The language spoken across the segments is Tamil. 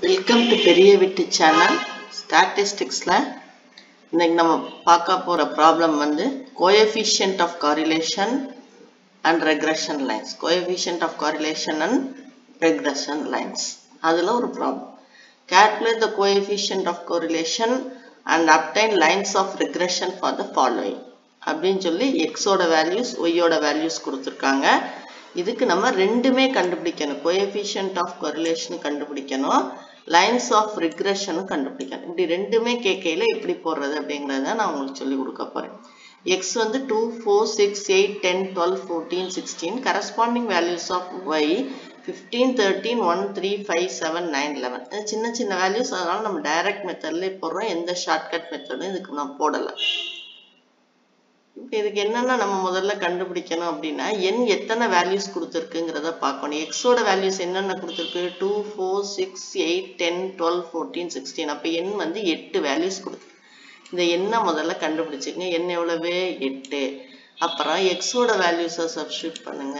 வெல்கம் டு பெரிய வீட்டு சேனல் ஸ்டாட்டிஸ்டிக்ஸில் இன்னைக்கு நம்ம பார்க்க போகிற ப்ராப்ளம் வந்து coefficient of correlation and regression lines coefficient of correlation and regression lines அதில் ஒரு problem calculate the coefficient of correlation and obtain lines of regression for the following அப்படின்னு சொல்லி எக்ஸோட வேல்யூஸ் ஒய்யோட வேல்யூஸ் கொடுத்துருக்காங்க இதுக்கு நம்ம ரெண்டுமே கண்டுபிடிக்கணும் கோஎஃபிஷியன்ட் ஆஃப் கொரிலேஷன் கண்டுபிடிக்கணும் லைன்ஸ் ஆஃப் ரிக்ரெஷனும் கண்டுபிடிக்கணும் இப்படி ரெண்டுமே கேட்கையில் எப்படி போடுறது அப்படிங்கிறத நான் உங்களுக்கு சொல்லி கொடுக்க போகிறேன் எக்ஸ் வந்து two four six eight ten twelve fourteen sixteen corresponding values of Y fifteen thirteen one three five seven nine eleven சின்ன சின்ன வேல்யூஸ் அதனால நம்ம டைரக்ட் மெத்தட்லேயே போடுறோம் எந்த ஷார்ட்கட் மெத்தடும் இதுக்கு நான் போடலை இப்போ இதுக்கு என்னென்ன நம்ம முதல்ல கண்டுபிடிக்கணும் அப்படின்னா என் எத்தனை வேல்யூஸ் கொடுத்துருக்குங்கிறத பார்க்கணும் எக்ஸோட வேல்யூஸ் என்னென்ன கொடுத்துருக்கு two four six eight ten twelve fourteen sixteen அப்போ என் வந்து எட்டு வேல்யூஸ் கொடுத்துருக்கு இந்த எண்ணை முதல்ல கண்டுபிடிச்சிங்க என் எவ்வளவு எட்டு அப்புறம் எக்ஸோட வேல்யூஸை சப்ஸ்டியூட் பண்ணுங்க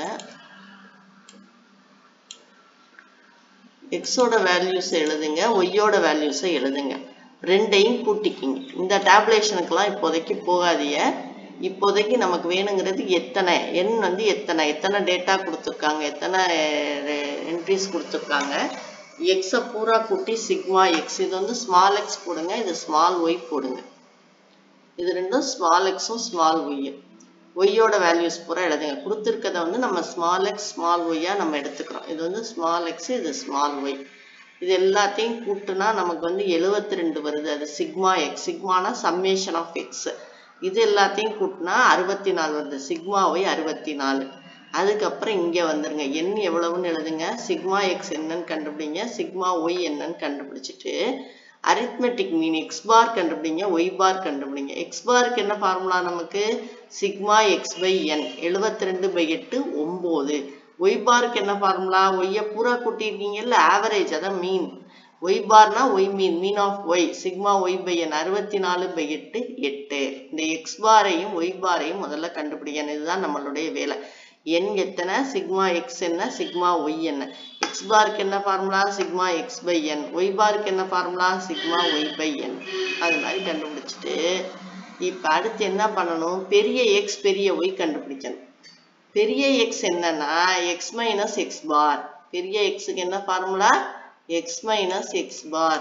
எக்ஸோட வேல்யூஸை எழுதுங்க ஒய்யோட வேல்யூஸை எழுதுங்க ரெண்டையும் கூட்டிக்கிங்க இந்த டேப்லேஷனுக்கெல்லாம் இப்போதைக்கு போகாதீங்க இப்போதைக்கு நமக்கு வேணுங்கிறது எத்தனை எண் வந்து எத்தனை எத்தனை டேட்டா கொடுத்துருக்காங்க எத்தனை என்ட்ரிஸ் கொடுத்துருக்காங்க எக்ஸை பூரா கூட்டி சிக்மா எக்ஸ் இது வந்து ஸ்மால் எக்ஸ் போடுங்க இது ஸ்மால் ஒய் போடுங்க இது ரெண்டும் ஸ்மால் எக்ஸும் ஸ்மால் ஒய்யும் ஒய்யோட வேல்யூஸ் பூரா எழுதுங்க கொடுத்துருக்கத வந்து நம்ம ஸ்மால் எக்ஸ் ஸ்மால் ஒய்யாக நம்ம எடுத்துக்கிறோம் இது வந்து ஸ்மால் எக்ஸ் இது ஸ்மால் ஒய் இது எல்லாத்தையும் கூட்டுனா நமக்கு வந்து எழுபத்தி ரெண்டு வருது அது சிக்மா எக்ஸ் சிக்மானா சம்மேஷன் ஆஃப் எக்ஸ் இது எல்லாத்தையும் கூட்டினா அறுபத்தி நாலு வருது சிக்மா ஒய் அறுபத்தி நாலு அதுக்கப்புறம் இங்கே வந்துருங்க என் எவ்வளவுன்னு எழுதுங்க சிக்மா எக்ஸ் என்னன்னு கண்டுபிடிங்க சிக்மா ஒய் என்னன்னு கண்டுபிடிச்சிட்டு அரித்மெட்டிக் மீன் எக்ஸ் பார் கண்டுபிடிங்க ஒய் பார் கண்டுபிடிங்க எக்ஸ் பாருக்கு என்ன ஃபார்முலா நமக்கு சிக்மா எக்ஸ் பை என் எழுபத்தி ரெண்டு பை எட்டு ஒம்பது ஒய் பாருக்கு என்ன ஃபார்முலா ஒய்யை பூரா கூட்டியிருக்கீங்கல்ல ஆவரேஜ் அதான் மீன் ஒய் பார்னா Y mean mean of Y sigma Y by N அறுபத்தி நாலு பை எட்டு எட்டு இந்த எக்ஸ் பாரையும் ஒய் பாரையும் முதல்ல கண்டுபிடிக்கணும் இதுதான் நம்மளுடைய வேலை என் எத்தனை சிக்மா எக்ஸ் என்ன சிக்மா ஒய் என்ன எக்ஸ் பாருக்கு என்ன formula sigma X by N Y பாருக்கு என்ன formula sigma Y by N அது மாதிரி கண்டுபிடிச்சிட்டு இப்போ அடுத்து என்ன பண்ணணும் பெரிய எக்ஸ் பெரிய ஒய் கண்டுபிடிக்கணும் பெரிய எக்ஸ் என்னன்னா எக்ஸ் மைனஸ் எக்ஸ் பார் பெரிய எக்ஸுக்கு என்ன formula X minus X bar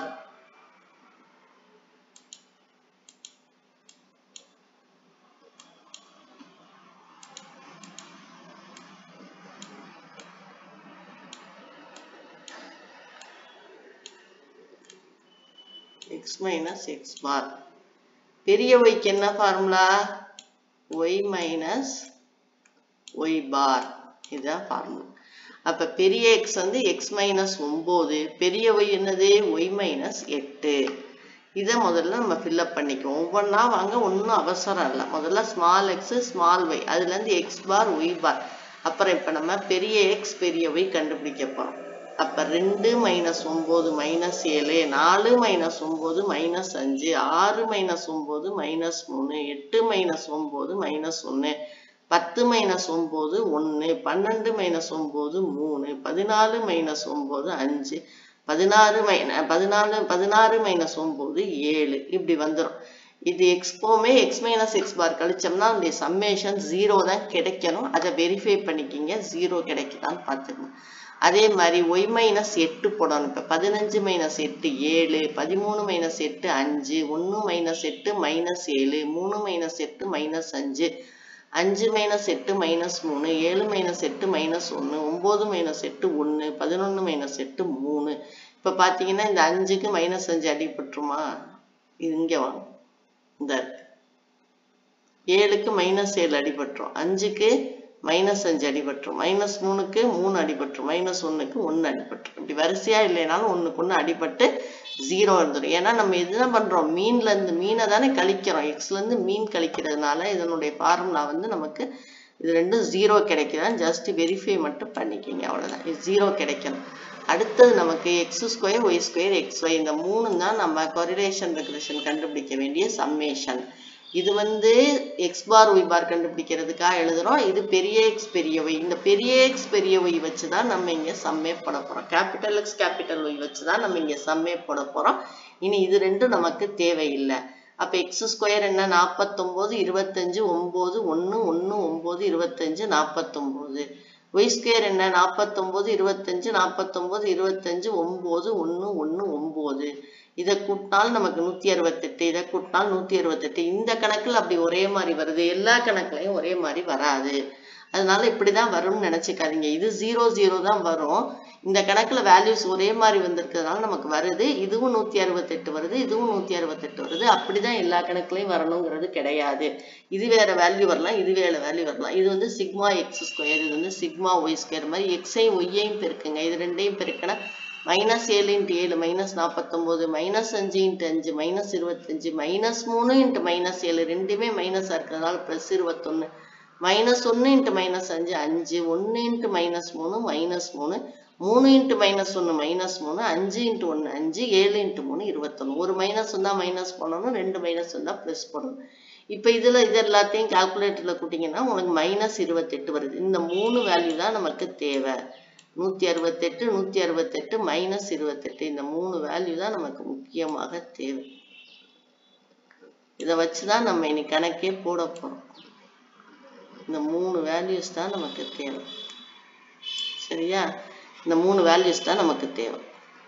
X minus X bar பெரிய ஒய்க்கு என்ன formula Y minus Y bar இதுதான் ஃபார்முலா அப்ப பெரிய எக்ஸ் வந்து எக்ஸ் மைனஸ் ஒன்பது பெரிய ஒய் என்னது ஒய் மைனஸ் எட்டு இதை முதல்ல நம்ம ஃபில்அப் பண்ணிக்குவோம் ஒவ்வொன்றா வாங்க ஒன்றும் அவசரம் இல்லை முதல்ல ஸ்மால் எக்ஸ் ஸ்மால் ஒய் அதுலேருந்து எக்ஸ் பார் ஒய் பார் அப்புறம் இப்போ நம்ம பெரிய எக்ஸ் பெரிய ஒய் கண்டுபிடிக்க போகிறோம் அப்போ ரெண்டு மைனஸ் ஒம்பது மைனஸ் ஏழு நாலு மைனஸ் ஒம்பது மைனஸ் அஞ்சு ஆறு மைனஸ் ஒம்பது மைனஸ் மூணு எட்டு மைனஸ் ஒம்பது மைனஸ் ஒன்று பத்து மைனஸ் ஒம்பது ஒன்று பன்னெண்டு மைனஸ் ஒம்பது மூணு பதினாலு மைனஸ் ஒம்பது அஞ்சு பதினாறு மைன பதினாலு பதினாறு மைனஸ் ஒம்பது ஏழு இப்படி வந்துடும் இது எக்ஸ்போமே எக்ஸ் மைனஸ் எக்ஸ் பார் கழிச்சோம்னா அந்த சம்மேஷன் ஜீரோ தான் கிடைக்கணும் அதை வெரிஃபை பண்ணிக்கிங்க ஜீரோ கிடைக்குதான்னு பார்த்துக்கணும் அதே மாதிரி ஒய் மைனஸ் எட்டு போடணும் இப்போ பதினஞ்சு மைனஸ் எட்டு ஏழு பதிமூணு மைனஸ் எட்டு அஞ்சு ஒன்று மைனஸ் எட்டு மைனஸ் ஏழு மூணு மைனஸ் எட்டு மைனஸ் அஞ்சு அஞ்சு மைனஸ் எட்டு மைனஸ் மூணு ஏழு மைனஸ் எட்டு மைனஸ் ஒன்று ஒம்பது மைனஸ் எட்டு ஒன்று பதினொன்று மைனஸ் எட்டு மூணு இப்போ பார்த்தீங்கன்னா இந்த அஞ்சுக்கு மைனஸ் அஞ்சு அடிபட்டுருமா இது இங்கே வாங்க இந்த ஏழுக்கு மைனஸ் ஏழு அடிபட்டுரும் அஞ்சுக்கு மைனஸ் அஞ்சு அடிபட்டுரும் மைனஸ் மூணுக்கு மூணு அடிபட்டுரும் மைனஸ் ஒன்றுக்கு ஒன்று அடிபட்டுரும் இப்படி வரிசையா இல்லைனாலும் ஒன்றுக்கு ஒன்று அடிபட்டு ஜீரோ இருந்துடும் ஏன்னா நம்ம இதுதான் பண்ணுறோம் மீன்லேருந்து மீனை தானே கழிக்கிறோம் எக்ஸ்லேருந்து மீன் கழிக்கிறதுனால இதனுடைய ஃபார்முலா வந்து நமக்கு இது ரெண்டும் ஜீரோ கிடைக்குதான் ஜஸ்ட் வெரிஃபை மட்டும் பண்ணிக்கிங்க அவ்வளோதான் இது ஜீரோ கிடைக்கணும் அடுத்தது நமக்கு X square Y square X Y இந்த மூணு தான் நம்ம கொரிலேஷன் ரெகுலேஷன் கண்டுபிடிக்க வேண்டிய சம்மேஷன் இது வந்து எக்ஸ் பார் ஒய் பார் கண்டுபிடிக்கிறதுக்காக எழுதுறோம் இது பெரிய எக்ஸ் பெரிய ஒய் இந்த பெரிய எக்ஸ் பெரிய ஒய் வச்சு தான் நம்ம இங்க சம்மே போட போறோம் கேபிட்டல் எக்ஸ் கேபிட்டல் ஒய் வச்சு தான் நம்ம இங்க சம்மே போட போறோம் இனி இது ரெண்டும் நமக்கு தேவையில்லை அப்ப எக்ஸ் ஸ்கொயர் என்ன நாற்பத்தொம்போது இருபத்தஞ்சு ஒன்பது ஒன்று ஒன்று ஒன்பது இருபத்தஞ்சு நாற்பத்தொம்போது ஒய் ஸ்கொயர் என்ன நாற்பத்தொம்போது இருபத்தஞ்சு நாற்பத்தொம்போது இருபத்தஞ்சு ஒன்பது ஒன்று ஒன்று ஒன்பது இதை கூட்டினால் நமக்கு நூத்தி அறுபத்தெட்டு இதை கூட்டினால் நூத்தி அறுபத்தெட்டு இந்த கணக்குல அப்படி ஒரே மாதிரி வருது எல்லா கணக்குலையும் ஒரே மாதிரி வராது அதனால இப்படிதான் வரும்னு நினைச்சுக்காதீங்க இது ஜீரோ ஜீரோ தான் வரும் இந்த கணக்குல வேல்யூஸ் ஒரே மாதிரி வந்திருக்கிறதுனால நமக்கு வருது இதுவும் நூத்தி அறுபத்தெட்டு வருது இதுவும் நூத்தி அறுபத்தெட்டு வருது அப்படிதான் எல்லா கணக்குலையும் வரணுங்கிறது கிடையாது இது வேற வேல்யூ வரலாம் இது வேற வேல்யூ வரலாம் இது வந்து சிக்மா எக்ஸ் ஸ்கொயர் இது வந்து சிக்மா ஒய் ஸ்கொயர் மாதிரி எக்ஸையும் ஒய்யையும் பெருக்குங்க இது ரெண்டையும் பெருக்கினா மைனஸ் ஏழு இன்ட்டு ஏழு மைனஸ் நாற்பத்தொம்போது மைனஸ் அஞ்சு இன்ட்டு அஞ்சு மைனஸ் இருபத்தஞ்சு மைனஸ் மூணு இன்ட்டு மைனஸ் ஏழு ரெண்டுமே மைனஸாக இருக்கிறதுனால ப்ளஸ் இருபத்தொன்று மைனஸ் ஒன்று இன்ட்டு மைனஸ் அஞ்சு அஞ்சு ஒன்று இன்ட்டு மைனஸ் மூணு மைனஸ் மூணு மூணு இன்ட்டு மைனஸ் ஒன்று மைனஸ் மூணு அஞ்சு இன்ட்டு ஒன்று அஞ்சு ஏழு இன்ட்டு மூணு இருபத்தொன்று ஒரு மைனஸ் வந்தால் மைனஸ் பண்ணணும் ரெண்டு மைனஸ் வந்தால் ப்ளஸ் பண்ணணும் இப்போ இதில் இது எல்லாத்தையும் கால்குலேட்டரில் கூட்டிங்கன்னா உங்களுக்கு மைனஸ் இருபத்தெட்டு வருது இந்த மூணு வேல்யூ தான் நமக்கு தேவை நூற்றி அறுபத்தெட்டு நூற்றி அறுபத்தெட்டு மைனஸ் இருபத்தெட்டு இந்த மூணு வேல்யூ தான் நமக்கு முக்கியமாக தேவை இதை வச்சு தான் நம்ம இன்னைக்கு கணக்கே போட போகிறோம் இந்த மூணு வேல்யூஸ் தான் நமக்கு தேவை சரியா இந்த மூணு வேல்யூஸ் தான் நமக்கு தேவை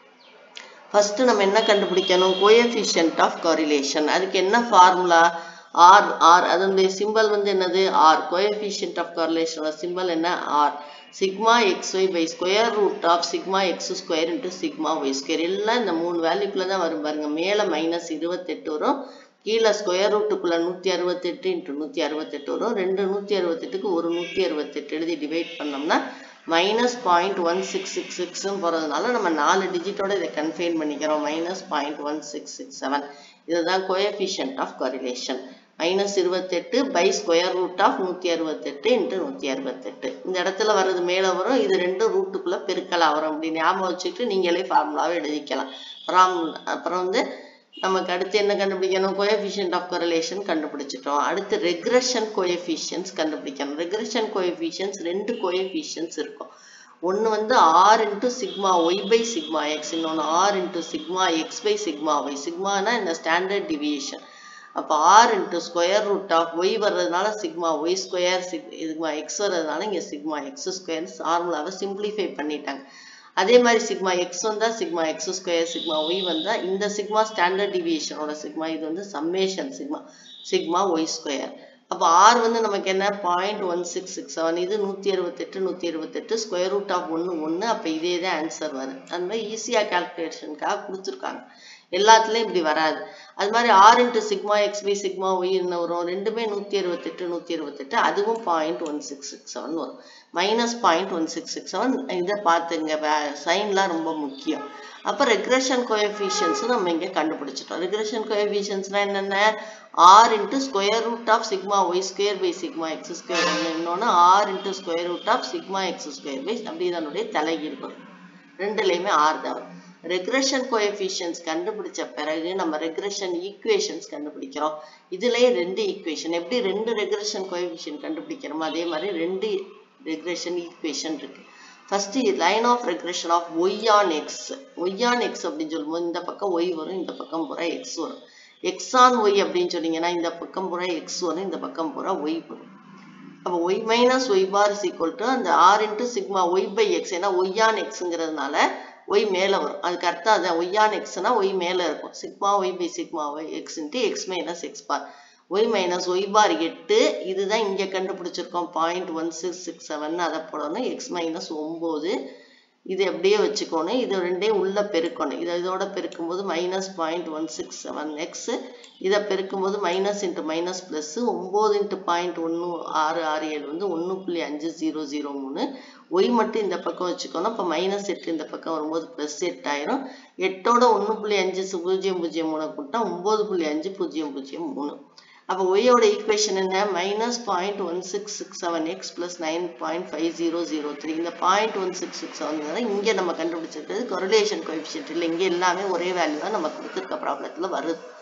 ஃபர்ஸ்ட் நம்ம என்ன கண்டுபிடிக்கணும் கோஎஃபிஷியன்ட் ஆஃப் காரிலேஷன் அதுக்கு என்ன ஃபார்முலா ஆர் ஆர் அதனுடைய சிம்பல் வந்து என்னது R coefficient of correlation symbol என்ன R sigma X Y by square root of sigma X square into sigma Y square எல்லாம் இந்த மூணு வேல்யூக்குள்ள தான் வரும் பாருங்க மேலே மைனஸ் இருபத்தெட்டு வரும் கீழே ஸ்கொயர் ரூட்டுக்குள்ள நூற்றி அறுபத்தெட்டு இன்ட்டு நூற்றி அறுபத்தெட்டு வரும் ரெண்டு நூற்றி அறுபத்தெட்டுக்கு ஒரு நூற்றி அறுபத்தெட்டு எழுதி டிவைட் பண்ணோம்னா minus point one six six சிக்ஸ்னு போகிறதுனால நம்ம நாலு டிஜிட்டோட இதை கன்ஃபைன் பண்ணிக்கிறோம் minus point one six six seven இதுதான் கோஎஃபிஷியன்ட் ஆஃப் காரிலேஷன் மைனஸ் இருபத்தெட்டு பை ஸ்கொயர் ரூட் ஆஃப் நூற்றி அறுபத்தெட்டு இன்ட்டு நூற்றி அறுபத்தெட்டு இந்த இடத்துல வர்றது மேலே வரும் இது ரெண்டும் ரூட்டுக்குள்ளே பெருக்கலாம் வரும் அப்படி ஞாபகம் வச்சுட்டு நீங்களே ஃபார்முலாவை எழுதிக்கலாம் அப்புறம் அப்புறம் வந்து நமக்கு அடுத்து என்ன கண்டுபிடிக்கணும் கோஎஃபிஷியன்ட் ஆஃப் கரலேஷன் கண்டுபிடிச்சிட்டோம் அடுத்து ரெக்ரெஷன் கோஎஃபிஷியன்ஸ் கண்டுபிடிக்கணும் ரெக்ரெஷன் கோஎஃபிஷியன்ஸ் ரெண்டு கோஎஃபிஷியன்ஸ் இருக்கும் ஒன்று வந்து R into sigma Y by sigma X இன்னொன்று R into sigma X by sigma Y சிக்மானா இந்த ஸ்டாண்டர்ட் டிவியேஷன் அப்போ R into square root of Y வர்றதுனால sigma Y square sig sigma X வர்றதுனால இங்கே சிக்மா எக்ஸ் ஸ்கொயர் ஃபார்முலாவை சிம்பிளிஃபை பண்ணிட்டாங்க அதே மாதிரி சிக்மா எக்ஸ் வந்தா sigma X square sigma Y வந்தா இந்த சிக்மா ஸ்டாண்டர்ட் டிவியேஷனோட சிக்மா இது வந்து summation sigma sigma Y square அப்போ ஆர் வந்து நமக்கு என்ன point one six six seven இது நூற்றி அறுபத்தெட்டு நூற்றி அறுபத்தெட்டு ஸ்கொயர் ரூட் ஆஃப் ஒன்று ஒன்று அப்போ இதே தான் ஆன்சர் வரும் அந்த மாதிரி ஈஸியாக கால்குலேஷனுக்காக கொடுத்துருக்காங்க எல்லாத்துலேயும் இப்படி வராது அது மாதிரி R into sigma X by sigma Y என்ன வரும் ரெண்டுமே நூற்றி அறுபத்தெட்டு நூற்றி அறுபத்தெட்டு அதுவும் point one six six seven வரும் minus point one six six seven இதை பார்த்துங்க சைன்லாம் ரொம்ப முக்கியம் அப்போ ரெக்ரெஷன் கோஎஃபிஷியன்ஸ் நம்ம இங்கே கண்டுபிடிச்சிட்டோம் ரெக்ரெஷன் கோஎஃபிஷியன்ஸ்னா என்னென்ன R into square root of sigma Y square by sigma X square ஒன்று இன்னொன்று R into square root of sigma X square by அப்படி இதனுடைய தலைகீழ் வரும் ரெண்டுலேயுமே ஆர் தான் வரும் ரெக்ரெஷன் கோஎஃபிஷியன்ஸ் கண்டுபிடிச்ச பிறகு நம்ம ரெக்ரெஷன் ஈக்குவேஷன்ஸ் கண்டுபிடிக்கிறோம் இதுலயே ரெண்டு ஈக்குவேஷன் எப்படி ரெண்டு ரெக்ரெஷன் கோஎஃபிஷியன் கண்டுபிடிக்கிறோமோ அதே மாதிரி ரெண்டு ரெக்ரெஷன் ஈக்குவேஷன் இருக்கு first line of regression of Y on X Y on X அப்படின்னு சொல்லும்போது இந்த பக்கம் ஒய் வரும் இந்த பக்கம் பூரா எக்ஸ் வரும் எக்ஸ் ஆன் ஒய் அப்படின்னு சொன்னீங்கன்னா இந்த பக்கம் பூரா எக்ஸ் வரும் இந்த பக்கம் பூரா ஒய் வரும் அப்போ Y minus Y bar is equal to அந்த R into sigma Y by X ஏன்னா ஒய் ஆன் எக்ஸுங்கிறதுனால ஒய் மேலே வரும் அதுக்கு அர்த்தம் அதான் ஒய் ஆன் எக்ஸ்னா ஒய் மேலே இருக்கும் sigma Y by sigma Y X into X minus X bar Y minus Y bar எட்டு இதுதான் இங்கே கண்டுபிடிச்சிருக்கோம் point one six six seven அதை போடணும் எக்ஸ் மைனஸ் ஒம்பது இது அப்படியே வச்சுக்கணும் இது ரெண்டையும் உள்ள பெருக்கணும் இதை இதோட பெருக்கும்போது minus point one six seven X இதை பெருக்கும்போது மைனஸ் இன்ட்டு மைனஸ் ப்ளஸ் ஒம்பது இன்ட்டு பாயிண்ட் ஒன்று ஆறு ஆறு ஏழு வந்து ஒன்று புள்ளி அஞ்சு ஜீரோ ஜீரோ மூணு ஒய் மட்டும் இந்த பக்கம் வச்சுக்கணும் இப்போ மைனஸ் எட்டு இந்த பக்கம் வரும்போது ப்ளஸ் எட்டாயிரம் எட்டோட ஒன்று புள்ளி அஞ்சு பூஜ்ஜியம் பூஜ்ஜியம் மூணு கூட்டா ஒம்பது புள்ளி அஞ்சு பூஜ்ஜியம் பூஜ்ஜியம் மூணு அப்போ ஒய்யோட ஈக்குவேஷன் என்ன minus point one six six seven X plus nine point five zero zero three இந்த point one six six seven இங்கே நம்ம கண்டுபிடிச்சிருக்கிறது கொரலேஷன் கோஎஃபிஷியன்ட் இல்லை இங்கே எல்லாமே ஒரே வேல்யூ தான் நம்ம கொடுத்துருக்க ப்ராப்ளத்தில் வருது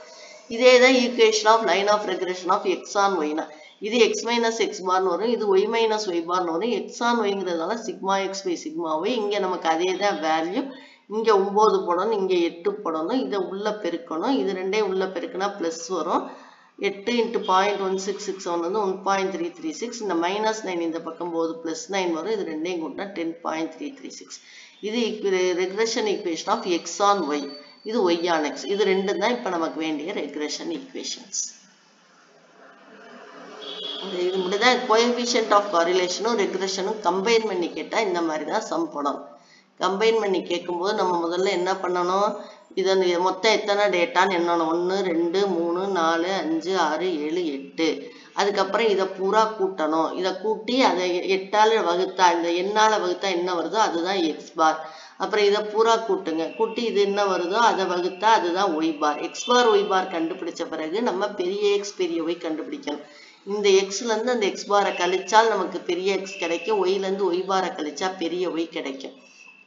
இதே தான் equation of line of regression of X on ஒய்னா இது எக்ஸ் மைனஸ் எக்ஸ் பார்னு வரும் இது ஒய் மைனஸ் ஒய் பார்னு வரும் எக்ஸ் ஆன் ஒய்ங்கிறதுனால sigma X by sigma Y இங்கே நமக்கு அதே தான் வேல்யூ இங்கே ஒம்பது போடணும் இங்கே எட்டு போடணும் இதை உள்ள பெருக்கணும் இது ரெண்டே உள்ள பெருக்குனா ப்ளஸ் வரும் எட்டு into point one six six one வந்து one point three three six இந்த மைனஸ் நைன் இந்த பக்கம் போது ப்ளஸ் நைன் வரும் இது ரெண்டையும் கூட்டினா ten point three three six இது regression equation of X on Y இது ஒய் ஆன் எக்ஸ் இது ரெண்டு தான் இப்போ நமக்கு வேண்டிய ரெக்ரெஷன் ஈக்குவேஷன்ஸ் இது மட்டும்தான் கோஎஃபிஷியன்ட் ஆஃப் காரிலேஷனும் ரெக்ரெஷனும் கம்பைன் பண்ணி கேட்டால் இந்த மாதிரி தான் சம் போடணும் கம்பைன் பண்ணி கேட்கும்போது நம்ம முதல்ல என்ன பண்ணணும் இதை மொத்தம் எத்தனை டேட்டான்னு எண்ணணும் ஒன்று ரெண்டு மூணு நாலு அஞ்சு ஆறு ஏழு எட்டு அதுக்கப்புறம் இதை பூரா கூட்டணும் இதை கூட்டி அதை எட்டால் வகுத்தா இந்த எண்ணால் வகுத்தா என்ன வருதோ அதுதான் எக்ஸ் பார் அப்புறம் இதை பூரா கூட்டுங்க கூட்டி இது என்ன வருதோ அதை வகுத்தா அதுதான் Y bar X bar Y bar கண்டுபிடிச்ச பிறகு நம்ம பெரிய எக்ஸ் பெரிய ஒய் கண்டுபிடிக்கணும் இந்த எக்ஸ்ல இருந்து அந்த எக்ஸ் பாரை கழிச்சால் நமக்கு பெரிய எக்ஸ் கிடைக்கும் ஒய்ல இருந்து ஒய் பாரை கழிச்சா பெரிய ஒய் கிடைக்கும்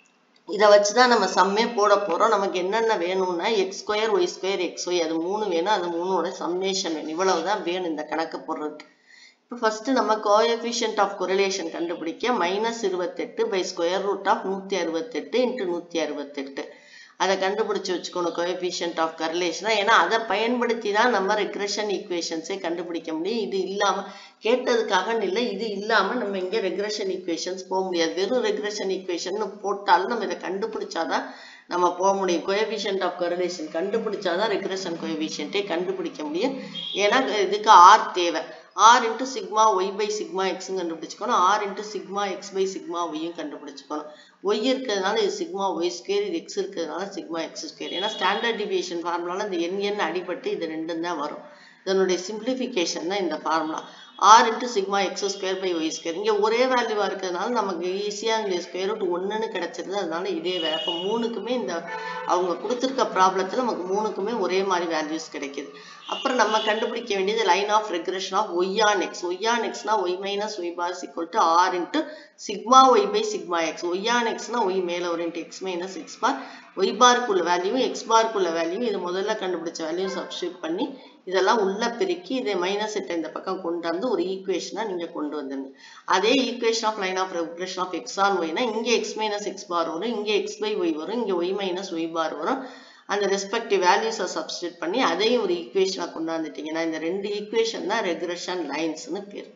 இதை வச்சுதான் நம்ம சம்மே போட போறோம் நமக்கு என்னென்ன வேணும்னா X square Y square X Y அது மூணு வேணும் அது மூணோட சம்மேஷன் வேணும் இவ்வளவுதான் வேணும் இந்த கணக்கு போடுறதுக்கு இப்போ ஃபர்ஸ்ட் நம்ம கோஎஃபிஷியன்ட் ஆஃப் கொரிலேஷன் கண்டுபிடிக்க மைனஸ் இருபத்தெட்டு பை ஸ்கொயர் ரூட் ஆஃப் நூற்றி அறுபத்தெட்டு இன்ட்டு நூற்றி அறுபத்தெட்டு அதை கண்டுபிடிச்சு வச்சுக்கணும் கோஎஃபிஷியன்ட் ஆஃப் கரிலேஷனா ஏன்னா அதை பயன்படுத்தி தான் நம்ம ரெக்ரெஷன் ஈக்குவேஷன்ஸே கண்டுபிடிக்க முடியும் இது இல்லாமல் கேட்டதுக்காக இல்லை இது இல்லாமல் நம்ம இங்கே ரெக்ரெஷன் ஈக்குவேஷன்ஸ் போக முடியாது வெறும் ரெக்ரெஷன் ஈக்குவேஷன் போட்டாலும் நம்ம இதை கண்டுபிடிச்சாதான் நம்ம போக முடியும் கோஎஃபிஷியன்ட் ஆஃப் கரிலேஷன் கண்டுபிடிச்சாதான் ரெக்ரெஷன் கோஎஃபிஷியன்ட்டே கண்டுபிடிக்க முடியும் ஏன்னா இதுக்கு ஆர் தேவை R into sigma Y by sigma எக்ஸும் கண்டுபிடிச்சுக்கணும் R into sigma X by sigma ஒய்யும் கண்டுபிடிச்சுக்கணும் ஒய் இருக்கிறதுனால இது சிக்மா ஒய் ஸ்கொயர் இது எக்ஸ் இருக்கிறதுனால சிக்மா எக்ஸ் ஸ்கொயர் ஏன்னா ஸ்டாண்டர்ட் டிவியேஷன் ஃபார்முலால இந்த என் என் அடிபட்டு இது ரெண்டும் தான் வரும் இதனுடைய சிம்பிளிஃபிகேஷன் தான் இந்த formula R into sigma X square by Y square இங்கே ஒரே வேல்யூவாக இருக்கிறதுனால நமக்கு ஈஸியாக இங்கே ஸ்கொயர் ரூட் ஒன்றுன்னு கிடச்சிருது அதனால இதே வேலை இப்போ மூணுக்குமே இந்த அவங்க கொடுத்துருக்க ப்ராப்ளத்தில் நமக்கு மூணுக்குமே ஒரே மாதிரி வேல்யூஸ் கிடைக்குது அப்புறம் நம்ம கண்டுபிடிக்க வேண்டியது line of regression of Y on X Y on எக்ஸ்னா Y minus Y bar equal to R into sigma Y by sigma X Y on எக்ஸ்னா ஒய் மேலே ஒரு into X minus X bar Y பாருக்குள்ள வேல்யூ எக்ஸ் பாருக்குள்ள வேல்யூ இது முதல்ல கண்டுபிடிச்ச வேல்யூ சப்ஸ்டியூட் பண்ணி இதெல்லாம் உள்ள பெருக்கி இதை மைனஸ் எட்டை இந்த பக்கம் கொண்டு வந்து ஒரு ஈக்குவேஷனா நீங்க கொண்டு வந்துருங்க அதே equation of line of regression of X on ஒய்னா இங்கே எக்ஸ் மைனஸ் எக்ஸ் பார் வரும் இங்கே எக்ஸ் பை ஒய் வரும் இங்கே ஒய் மைனஸ் ஒய் பார் வரும் அந்த ரெஸ்பெக்டிவ் வேல்யூஸை சப்ஸ்டியூட் பண்ணி அதையும் ஒரு ஈக்குவேஷனாக கொண்டாந்துட்டீங்கன்னா இந்த ரெண்டு ஈக்குவேஷன் தான் ரெக்ரெஷன் லைன்ஸ்னு பேர்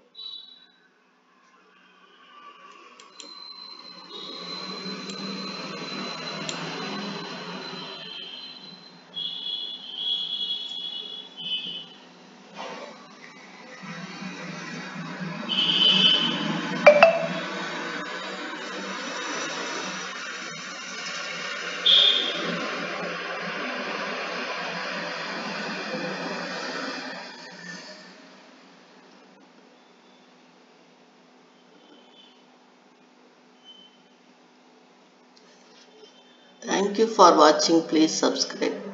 Thank you for watching. Please subscribe.